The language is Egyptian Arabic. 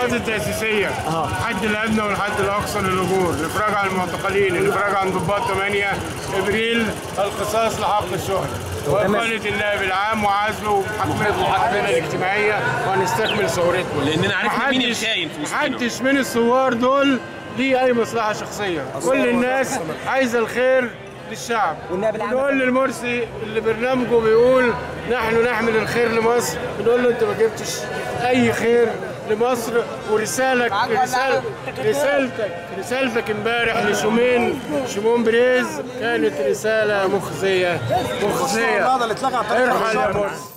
الاجراءات التاسيسيه الحد الادنى والحد الاقصى للاجور الافراج عن المعتقلين الافراج عن ضباط 8 ابريل القصاص لحق الشهداء واقاله النائب العام وعزله ومحاكمته المحاكمه الاجتماعيه وهنستكمل ثورتنا لاننا عرفنا مين محدش- الخاين في وسطنا محدش من الثوار دول ليه اي مصلحه شخصيه كل الناس عايزه الخير للشعب والنائب العام بنقول للمرسي اللي برنامجه بيقول نحن نحمل الخير لمصر بنقول له انت ما جبتش اي خير لمصر ورسالك رسال رسالتك رسالتك امبارح لشومين شمون بريز كانت رساله مخزيه مخزيه النهضه اللي اتلغى على طريق ارحل يا الشرق. مرسي